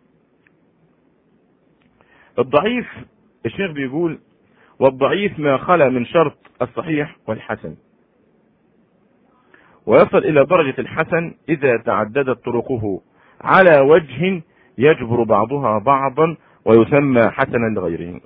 الضعيف الشيخ بيقول والضعيف ما خلا من شرط الصحيح والحسن ويصل إلى درجة الحسن إذا تعددت طرقه على وجه يجبر بعضها بعضا ويسمى حسنا لغيره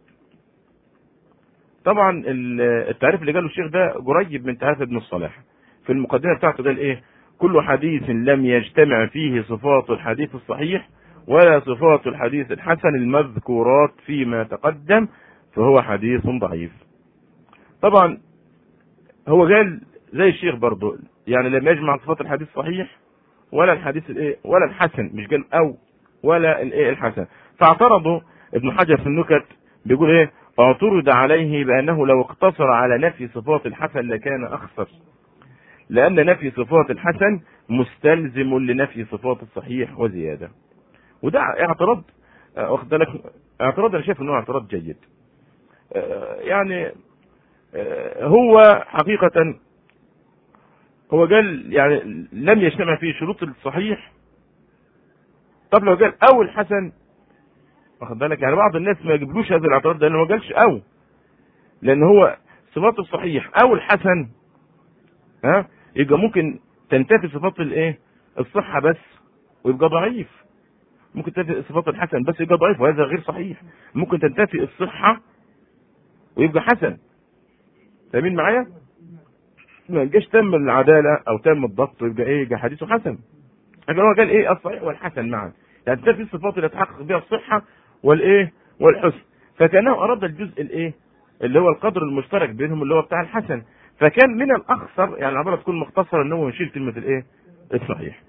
طبعا التعريف اللي قاله الشيخ ده قريب من تعريف ابن الصلاح في المقدمة بتاعته ده الايه كل حديث لم يجتمع فيه صفات الحديث الصحيح ولا صفات الحديث الحسن المذكورات فيما تقدم فهو حديث ضعيف طبعا هو قال زي الشيخ برضه يعني لم يجمع صفات الحديث صحيح ولا الحديث الايه ولا الحسن مش قال او ولا الايه الحسن فاعترضوا ابن حجر في النكت بيقول ايه اعترض عليه بانه لو اقتصر على نفي صفات الحسن لكان اخسر لان نفي صفات الحسن مستلزم لنفي صفات الصحيح وزياده وده اعتراض واخد بالك اعتراض انا شايف انه اعتراض جيد يعني هو حقيقة هو قال يعني لم يجتمع فيه شروط الصحيح طب لو قال او الحسن واخد بالك يعني بعض الناس ما يجيبلوش هذا الاعتراض لانه ما قالش او لان هو صفات الصحيح او الحسن ها يبقى ممكن تنتفي صفات الايه الصحة بس ويبقى ضعيف ممكن تنتفي صفات الحسن بس يبقى ضعيف وهذا غير صحيح ممكن تنتفي الصحة ويبقى حسن فاهمين معايا؟ ما جاش تم العدالة او تم الضبط ويبقى ايه يبقى حديثه حسن لكن هو قال ايه الصحيح والحسن معا يعني تنتفي الصفات اللي تحقق بها الصحة والايه والحسن فكانه اراد الجزء الايه اللي هو القدر المشترك بينهم اللي هو بتاع الحسن فكان من الاخسر يعني العباره تكون مختصره ان هو يشيل كلمه الايه الصحيح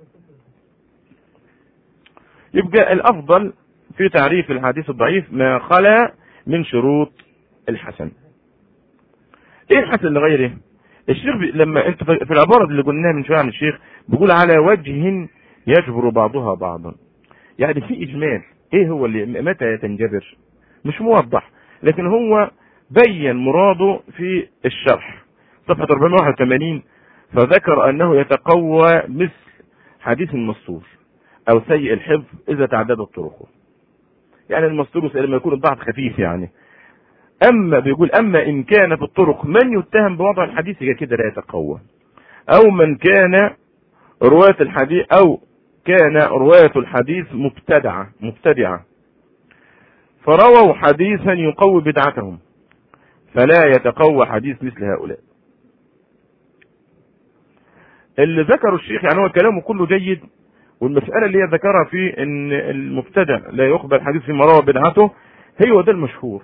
يبقى الافضل في تعريف الحديث الضعيف ما خلا من شروط الحسن ايه الحسن لغيره الشيخ بي... لما انت في العباره اللي قلناها من شويه عن الشيخ بيقول على وجه يجبر بعضها بعضا يعني في اجمال ايه هو اللي متى تنجبر مش موضح لكن هو بين مراده في الشرح صفحة 481 فذكر أنه يتقوى مثل حديث المستور أو سيء الحفظ إذا تعددت طرقه يعني المستور لما يكون الضعف خفيف يعني أما بيقول أما إن كان في الطرق من يتهم بوضع الحديث يبقى كده لا يتقوى أو من كان رواة الحديث أو كان رواة الحديث مبتدعة مبتدعة فرووا حديثا يقوي بدعتهم فلا يتقوى حديث مثل هؤلاء اللي ذكره الشيخ يعني هو كلامه كله جيد والمسألة اللي هي ذكرها في ان المبتدع لا يقبل حديث في روى بدعته هو ده المشهور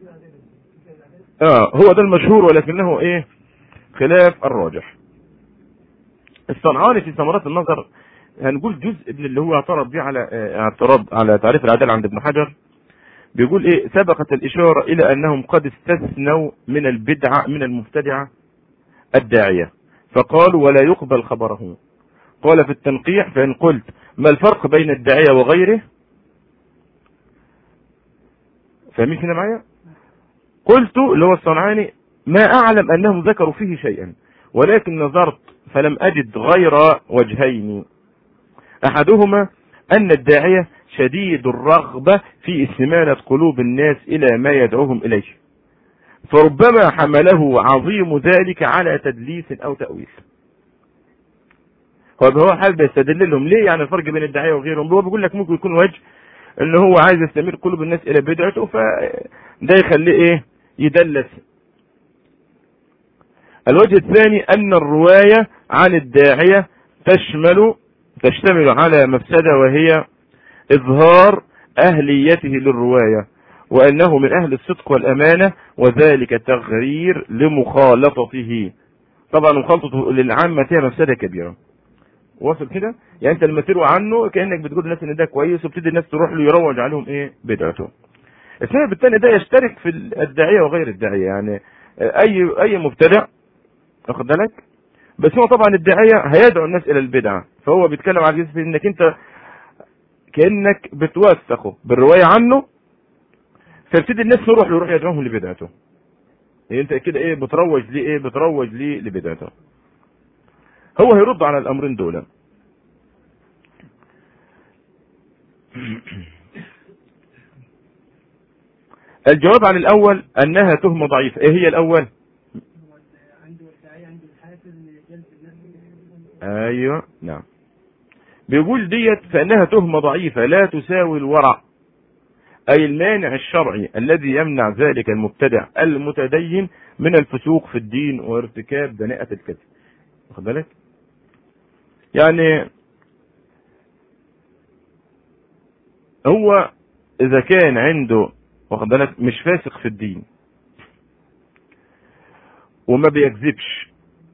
اه هو ده المشهور ولكنه ايه خلاف الراجح الصنعاني في ثمرات النظر هنقول جزء من اللي هو اعترض بيه على اعتراض على تعريف العدالة عند ابن حجر بيقول ايه سبقت الاشارة الى انهم قد استثنوا من البدعة من المبتدعة الداعية فقالوا ولا يقبل خبره قال في التنقيح فإن قلت ما الفرق بين الداعية وغيره فاهمين هنا معايا قلت اللي هو الصنعاني ما أعلم أنهم ذكروا فيه شيئا ولكن نظرت فلم أجد غير وجهين أحدهما أن الداعية شديد الرغبة في استمانة قلوب الناس إلى ما يدعوهم إليه فربما حمله عظيم ذلك على تدليس او تأويل هو هو حال بيستدل لهم ليه يعني الفرق بين الداعية وغيرهم هو بيقول لك ممكن يكون وجه ان هو عايز يستمر قلوب الناس الى بدعته فده يخليه ايه يدلس الوجه الثاني ان الرواية عن الداعية تشمل تشتمل على مفسدة وهي اظهار اهليته للرواية وأنه من أهل الصدق والأمانة وذلك تغرير لمخالطته طبعا مخالطته للعامة فيها مفسدة كبيرة واصل كده يعني انت لما تروى عنه كانك بتقول للناس ان ده كويس وبتدي الناس تروح له يروج عليهم ايه بدعته السبب الثاني ده يشترك في الداعيه وغير الداعيه يعني اي اي مبتدع واخد بالك بس هو طبعا الداعيه هيدعو الناس الى البدعه فهو بيتكلم على جزء انك انت كانك بتوثقه بالروايه عنه فيبتدي الناس تروح يروح يدعوهم لبدعته يعني انت كده ايه بتروج ليه ايه بتروج ليه لبدعته هو هيرد على الامرين دول الجواب عن الاول انها تهمه ضعيفه ايه هي الاول ايوه نعم بيقول ديت فانها تهمه ضعيفه لا تساوي الورع أي المانع الشرعي الذي يمنع ذلك المبتدع المتدين من الفسوق في الدين وارتكاب دناءة الكذب واخد بالك؟ يعني هو إذا كان عنده واخد بالك مش فاسق في الدين وما بيكذبش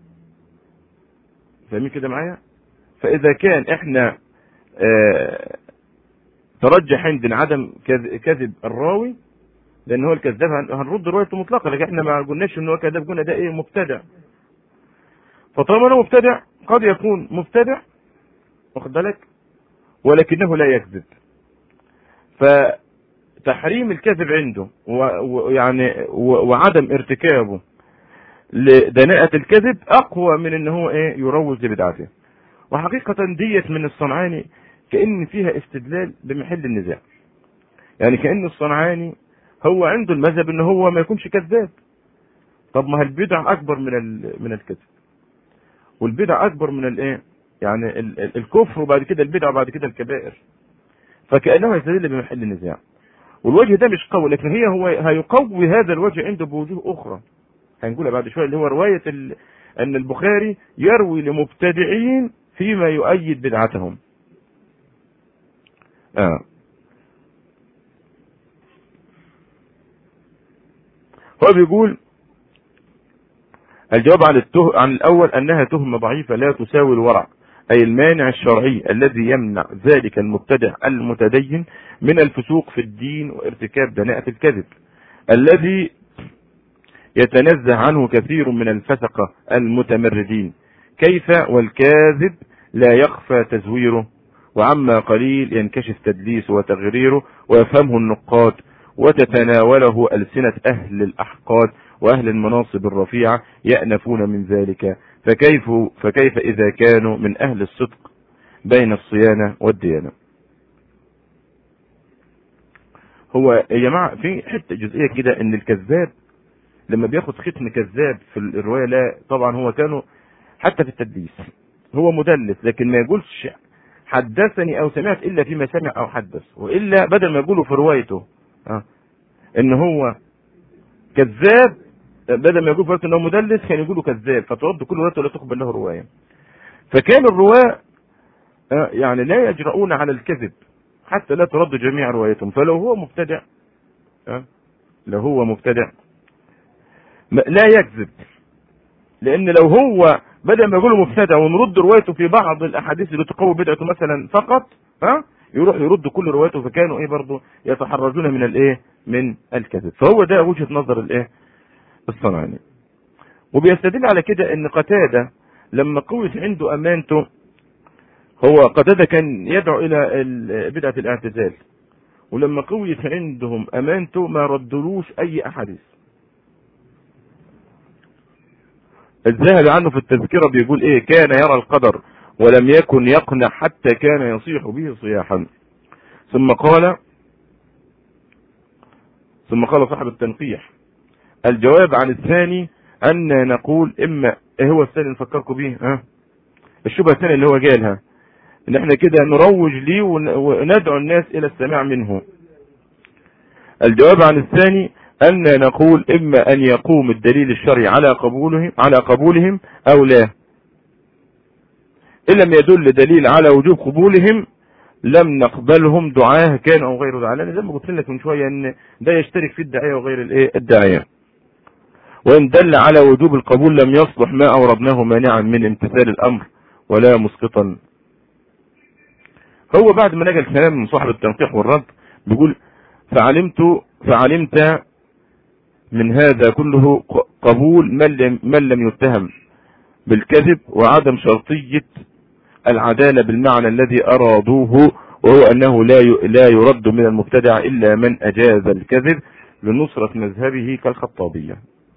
فاهمين كده معايا فاذا كان احنا اه ترجح عندنا عدم كذب الراوي لان هو الكذاب هنرد روايته مطلقه لكن احنا ما قلناش ان هو كذاب قلنا ده ايه مبتدع فطالما انه مبتدع قد يكون مبتدع واخد بالك ولكنه لا يكذب فتحريم الكذب عنده ويعني وعدم ارتكابه لدناءة الكذب اقوى من ان هو ايه يروج لبدعته وحقيقة ديت من الصنعاني كأن فيها استدلال بمحل النزاع يعني كأن الصنعاني هو عنده المذهب ان هو ما يكونش كذاب طب ما البدع اكبر من من الكذب والبدع اكبر من الايه يعني الكفر وبعد كده البدع وبعد كده الكبائر فكانه يستدل بمحل النزاع والوجه ده مش قوي لكن هي هو هيقوي هذا الوجه عنده بوجوه اخرى هنقولها بعد شويه اللي هو روايه ان البخاري يروي لمبتدعين فيما يؤيد بدعتهم آه. هو بيقول الجواب عن الته... عن الاول انها تهمه ضعيفه لا تساوي الورع اي المانع الشرعي الذي يمنع ذلك المبتدع المتدين من الفسوق في الدين وارتكاب دناءة الكذب الذي يتنزه عنه كثير من الفسقة المتمردين كيف والكاذب لا يخفى تزويره وعما قليل ينكشف تدليسه وتغريره ويفهمه النقاد وتتناوله ألسنة أهل الأحقاد وأهل المناصب الرفيعة يأنفون من ذلك فكيف, فكيف إذا كانوا من أهل الصدق بين الصيانة والديانة هو يا جماعة في حتة جزئية كده ان الكذاب لما بياخد ختم كذاب في الرواية لا طبعا هو كانوا حتى في التدليس هو مدلس لكن ما يقولش حدثني او سمعت الا فيما سمع او حدث والا بدل ما يقولوا في روايته اه ان هو كذاب بدل ما يقول فرق انه مدلس كان يقولوا كذاب فترد كل روايته لا تقبل له روايه فكان الرواه اه يعني لا يجرؤون على الكذب حتى لا ترد جميع روايتهم فلو هو مبتدع اه لو هو مبتدع لا يكذب لان لو هو بدل ما يقولوا مبتدع ونرد روايته في بعض الاحاديث اللي تقوي بدعته مثلا فقط ها يروح يرد كل روايته فكانوا ايه برضه يتحرجون من الايه من الكذب فهو ده وجهه نظر الايه الصنعاني وبيستدل على كده ان قتاده لما قوت عنده امانته هو قتاده كان يدعو الى بدعه الاعتزال ولما قويت عندهم امانته ما ردلوش اي احاديث الذهبي عنه في التذكرة بيقول ايه كان يرى القدر ولم يكن يقنع حتى كان يصيح به صياحا ثم قال ثم قال صاحب التنقيح الجواب عن الثاني ان نقول اما ايه هو الثاني نفكركم بيه ها الشبهه الثانيه اللي هو جالها ان احنا كده نروج ليه وندعو الناس الى السماع منه الجواب عن الثاني أن نقول إما أن يقوم الدليل الشرعي على قبولهم على قبولهم أو لا إن لم يدل دليل على وجوب قبولهم لم نقبلهم دعاه كان أو غير دعاه لأن زي ما قلت لك من شوية أن ده يشترك في الداعية وغير الإيه الداعية وإن دل على وجوب القبول لم يصلح ما أوردناه مانعا من امتثال الأمر ولا مسقطا هو بعد ما نجا الكلام من صاحب التنقيح والرد بيقول فعلمت فعلمت من هذا كله قبول من لم, من لم يتهم بالكذب وعدم شرطية العدالة بالمعنى الذي أرادوه وهو أنه لا لا يرد من المبتدع إلا من أجاز الكذب لنصرة مذهبه كالخطابية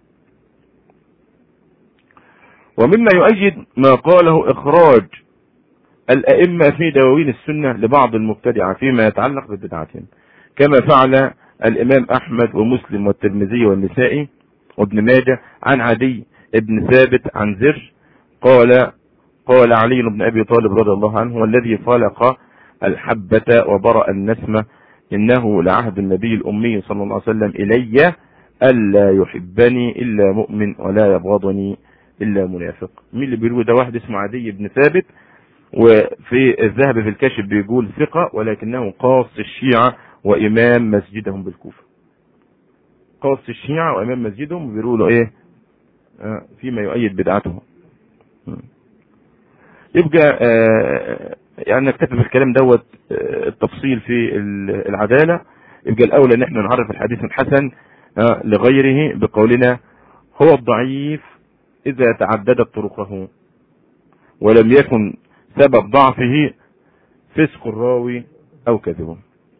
ومما يؤيد ما قاله إخراج الأئمة في دواوين السنة لبعض المبتدعة فيما يتعلق ببدعتهم كما فعل الإمام أحمد ومسلم والترمذي والنسائي وابن ماجه عن عدي ابن ثابت عن زر قال قال علي بن أبي طالب رضي الله عنه والذي خلق الحبة وبرأ النسمة إنه لعهد النبي الأمي صلى الله عليه وسلم إلي ألا يحبني إلا مؤمن ولا يبغضني إلا منافق مين اللي بيروي ده واحد اسمه عدي بن ثابت وفي الذهب في الكشف بيقول ثقة ولكنه قاص الشيعة وإمام مسجدهم بالكوفة خاص الشيعة وامام مسجدهم وبيقولوا ايه آه فيما يؤيد بدعته يبقى آه يعني نكتفي بالكلام دوت آه التفصيل في العدالة يبقى الاولى ان احنا نعرف الحديث الحسن آه لغيره بقولنا هو الضعيف اذا تعددت طرقه ولم يكن سبب ضعفه فسق الراوي او كذبه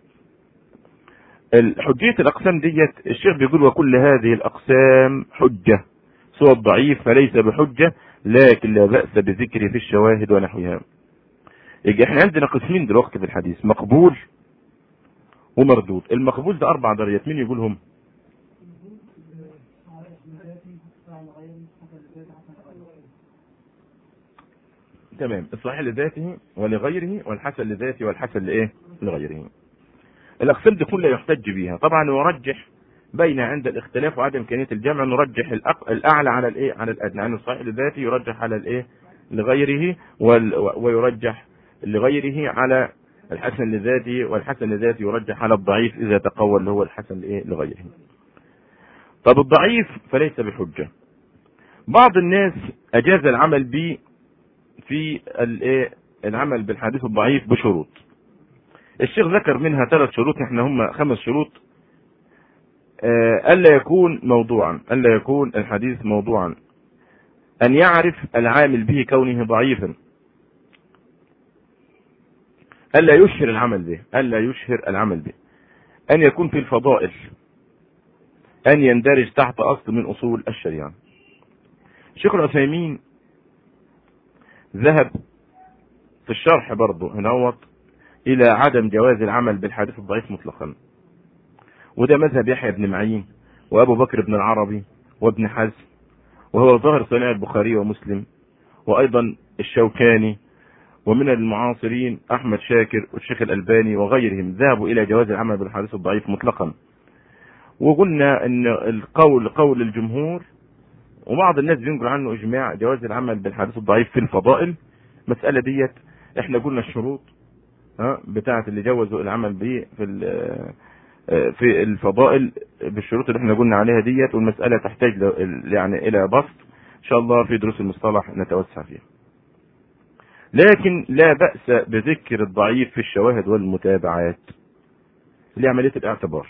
حجية الاقسام ديت الشيخ بيقول وكل هذه الاقسام حجة سوى الضعيف فليس بحجة لكن لا بأس بذكره في الشواهد ونحوها يجي احنا عندنا قسمين دلوقتي في الحديث مقبول ومردود المقبول ده اربع درجات مين يقولهم تمام الصحيح لذاته ولغيره والحسن لذاته والحسن لايه لغيره الاقسام دي كلها يحتج بها طبعا نرجح بين عند الاختلاف وعدم امكانيه الجمع نرجح الأق... الاعلى على الايه على الادنى يعني الصحيح لذاته يرجح على الايه لغيره وال... ويرجح لغيره على الحسن لذاته والحسن لذاته يرجح على الضعيف اذا تقوى اللي هو الحسن لايه لغيره طب الضعيف فليس بحجه بعض الناس اجاز العمل به في الايه العمل بالحديث الضعيف بشروط الشيخ ذكر منها ثلاث شروط نحن هم خمس شروط ألا يكون موضوعا ألا يكون الحديث موضوعا أن يعرف العامل به كونه ضعيفا ألا يشهر العمل به ألا يشهر العمل به أن يكون في الفضائل أن يندرج تحت أصل من أصول الشريعة شيخ العثيمين ذهب في الشرح برضه هنوط إلى عدم جواز العمل بالحديث الضعيف مطلقا وده مذهب يحيى بن معين وابو بكر بن العربي وابن حزم وهو ظاهر صناع البخاري ومسلم وايضا الشوكاني ومن المعاصرين احمد شاكر والشيخ الالباني وغيرهم ذهبوا الى جواز العمل بالحديث الضعيف مطلقا وقلنا ان القول قول الجمهور وبعض الناس بينقل عنه اجماع جواز العمل بالحديث الضعيف في الفضائل المساله ديت احنا قلنا الشروط ها بتاعه اللي جوزوا العمل به في في الفضائل بالشروط اللي احنا قلنا عليها ديت والمسألة تحتاج يعني إلى بسط إن شاء الله في دروس المصطلح نتوسع فيها. لكن لا بأس بذكر الضعيف في الشواهد والمتابعات لعملية الاعتبار.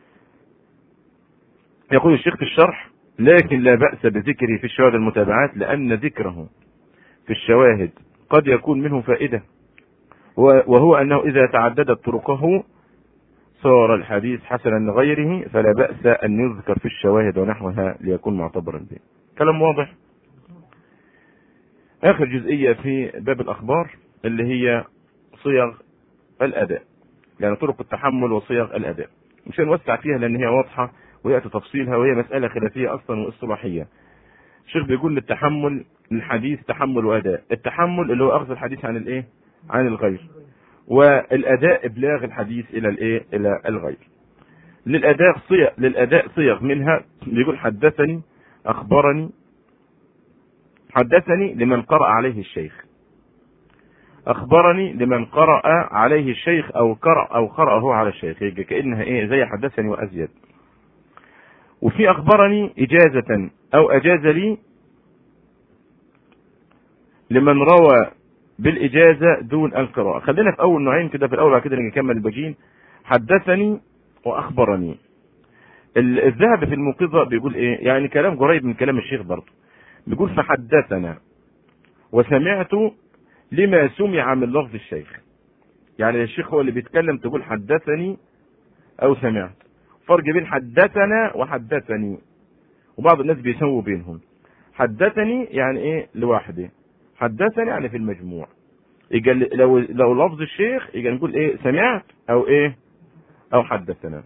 يقول الشيخ في الشرح: لكن لا بأس بذكره في الشواهد والمتابعات لأن ذكره في الشواهد قد يكون منه فائدة وهو أنه إذا تعددت طرقه صار الحديث حسنا لغيره فلا بأس أن يذكر في الشواهد ونحوها ليكون معتبرا به كلام واضح آخر جزئية في باب الأخبار اللي هي صيغ الأداء يعني طرق التحمل وصيغ الأداء مش هنوسع فيها لأن هي واضحة ويأتي تفصيلها وهي مسألة خلافية أصلا واصطلاحية الشيخ بيقول للتحمل الحديث تحمل وأداء التحمل اللي هو أخذ الحديث عن الإيه عن الغير والاداء ابلاغ الحديث الى الايه الى الغير للاداء صيغ للاداء صيغ منها بيقول حدثني اخبرني حدثني لمن قرأ عليه الشيخ اخبرني لمن قرأ عليه الشيخ او قرأ او قرأه على الشيخ يبقى كانها ايه زي حدثني وازيد وفي اخبرني اجازة او اجاز لي لمن روى بالإجازة دون القراءة خلينا في أول نوعين كده في الأول بعد كده نكمل الباقيين حدثني وأخبرني الذهب في الموقظة بيقول إيه يعني كلام قريب من كلام الشيخ برضه بيقول فحدثنا وسمعت لما سمع من لفظ الشيخ يعني الشيخ هو اللي بيتكلم تقول حدثني أو سمعت فرق بين حدثنا وحدثني وبعض الناس بيسووا بينهم حدثني يعني ايه لوحده حدثني يعني في المجموع يجي لو لو لفظ الشيخ يجي نقول ايه سمعت او ايه او حدثنا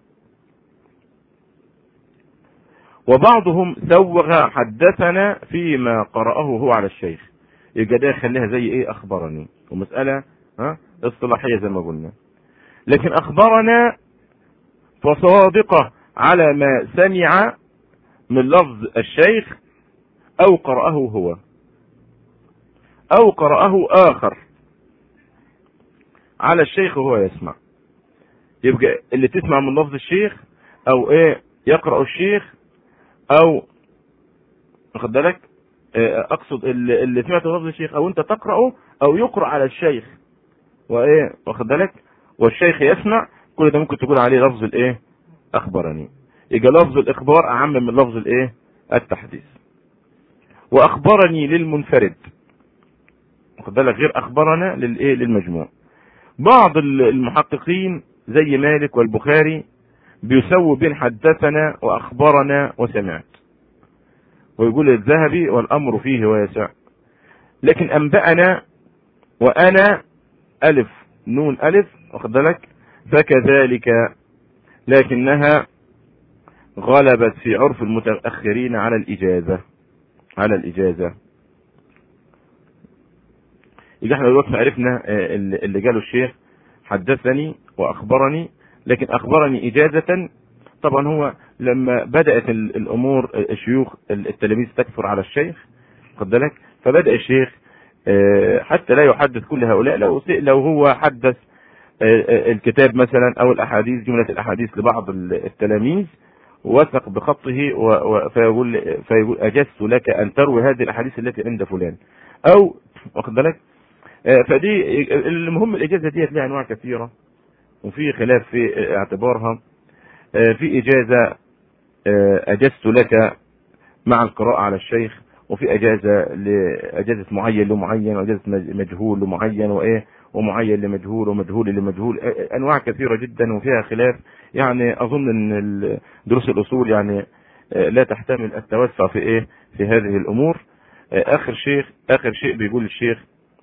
وبعضهم سوغ حدثنا فيما قرأه هو على الشيخ يبقى ده يخليها زي ايه اخبرني ومسألة ها اصطلاحية زي ما قلنا لكن اخبرنا فصادقة على ما سمع من لفظ الشيخ او قرأه هو او قرأه اخر على الشيخ وهو يسمع يبقى اللي تسمع من لفظ الشيخ او ايه يقرأ الشيخ او واخد بالك آه، اقصد اللي اللي سمعت لفظ الشيخ او انت تقرأه او يقرأ على الشيخ وايه واخد بالك والشيخ يسمع كل ده ممكن تقول عليه لفظ الايه اخبرني يبقى لفظ الاخبار اعم من لفظ الايه التحديث واخبرني للمنفرد واخد بالك غير اخبرنا للايه للمجموع بعض المحققين زي مالك والبخاري بيسووا بين حدثنا واخبرنا وسمعت ويقول الذهبي والامر فيه واسع لكن انبأنا وانا الف نون الف واخد بالك فكذلك لكنها غلبت في عرف المتأخرين على الإجازة على الإجازة يبقى احنا دلوقتي عرفنا اللي قاله الشيخ حدثني وأخبرني لكن أخبرني إجازة طبعا هو لما بدأت الأمور الشيوخ التلاميذ تكثر على الشيخ خد بالك فبدأ الشيخ حتى لا يحدث كل هؤلاء لو لو هو حدث الكتاب مثلا او الاحاديث جمله الاحاديث لبعض التلاميذ وثق بخطه فيقول فيقول اجزت لك ان تروي هذه الاحاديث التي عند فلان او واخد بالك فدي المهم الاجازه ديت لها انواع كثيره وفي خلاف في اعتبارها في اجازه اجزت لك مع القراءه على الشيخ وفي اجازه لاجازه معين لمعين واجازه مجهول لمعين وايه ومعين لمجهول ومجهول لمجهول انواع كثيره جدا وفيها خلاف يعني اظن ان دروس الاصول يعني لا تحتمل التوسع في ايه في هذه الامور اخر شيخ اخر شيء بيقول الشيخ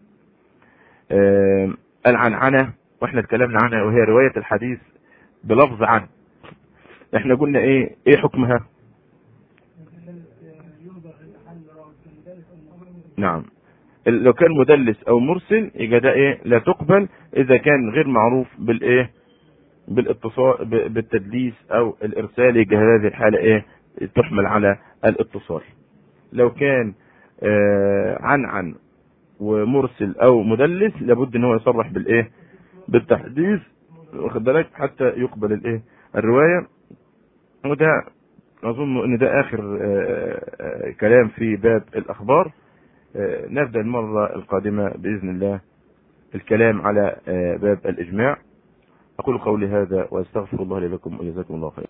العنعنه واحنا اتكلمنا عنها وهي روايه الحديث بلفظ عن احنا قلنا ايه ايه حكمها نعم لو كان مدلس او مرسل يبقى ده ايه لا تقبل اذا كان غير معروف بالايه بالاتصال بالتدليس او الارسال يبقى هذه الحاله ايه تحمل على الاتصال لو كان آه عن عن ومرسل او مدلس لابد ان هو يصرح بالايه بالتحديث واخد بالك حتى يقبل الايه الروايه وده اظن ان ده اخر آه آه كلام في باب الاخبار نبدأ المرة القادمة بإذن الله الكلام على باب الإجماع أقول قولي هذا وأستغفر الله لي لكم وجزاكم الله خير